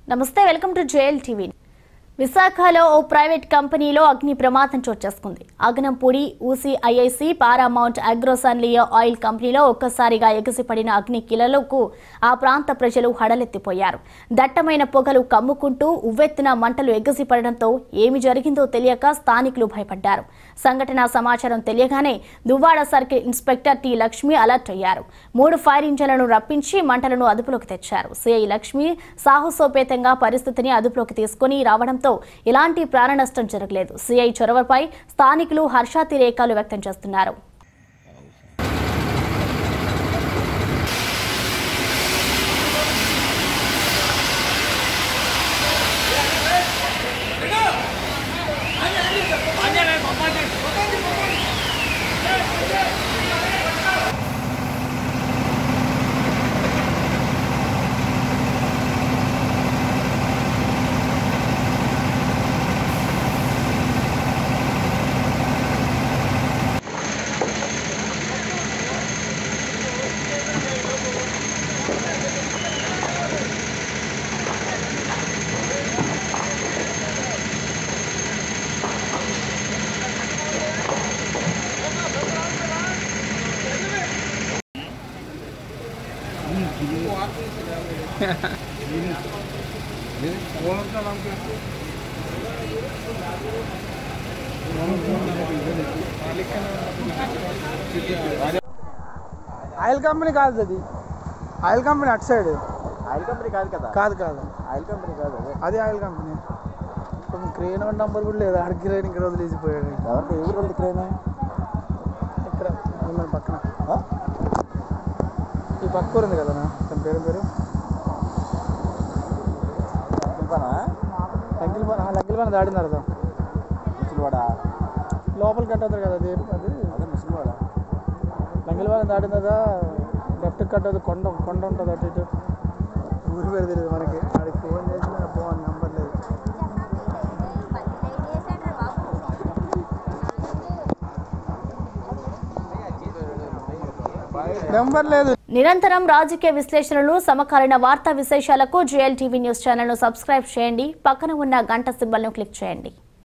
నమస్తే welcome to JL TV విశాఖలో ఓ private కంపెనీలో అగ్ని ప్రమాదం చోటు చేసుకుంది అగ్నంపూడి ఊసి ఐఐసి పారామౌంట్ అగ్రోసన్లియా ఆయిల్ కంపెనీలో ఒక్కసారిగా ఎగసిపడిన అగ్ని కిలలకు ఆ ప్రాంత ప్రజలు హడలెత్తిపోయారు దట్టమైన పొగలు కమ్ముకుంటూ ఉవ్వెత్తున మంటలు ఎగసిపడడంతో ఏమి జరిగిందో తెలియక స్థానికులు భయపడ్డారు సంఘటన సమాచారం తెలియగానే Duvvada circle inspector T Lakshmi alert అయ్యారు మూడు ఫైర్ ఇంజన్లను రప్పించి మంటలను అదుపులోకి తెచ్చారు సిఐ లక్ష్మి సాహసోపేతంగా పరిస్థితిని అదుపులోకి తీసుకుని రావడంతో ఎలాంటి ప్రాణ నష్టం జరగలేదు సిఐ చొరవపై స్థానికులు హర్షాతిరేకాలు వ్యక్తం చేస్తున్నారు ఆయిల్ కంపెనీ కాదు అది ఆయిల్ కంపెనీ అటు సైడ్ ఆయిల్ కంపెనీ కాదు కదా కాదు కాదు ఆయిల్ కంపెనీ కాదు అదే అది ఆయిల్ కంపెనీ ఇప్పుడు క్రెయిన్ నంబర్ కూడా లేదు ఆడ క్రెయిన్ ఇక్కడ వదిలేసిపోయాడు ఎవరికి ఎవరు ఉంది క్రేన్ ఇక్కడ మన పక్కన ఈ పక్క ఊరు ఉంది కదా తన పేరు పేరు చెప్పానా లగ్గిల పని లగ్గిల పని దాడినారు కదా ముసలివాడ లోపలికి కట్టవుతారు కదా అది అది అదే ముసలివాడ లంగిల పని దాటిన కదా లెఫ్ట్ కట్టదు కొండ కొండ ఉంటుంది అటు ఇటు ఊరి పేరు తెలియదు మనకి ఆడికి ఫోన్ చేసిన ఫోన్ నెంబర్ లేదు నెంబర్ లేదు నిరంతరం రాజకీయ విశ్లేషణలు సమకాలీన వార్తా విశేషాలకు జేఎల్ టీవీ న్యూస్ ఛానల్ను సబ్స్క్రైబ్ చేయండి పక్కన ఉన్న గంట సింబల్ను క్లిక్ చేయండి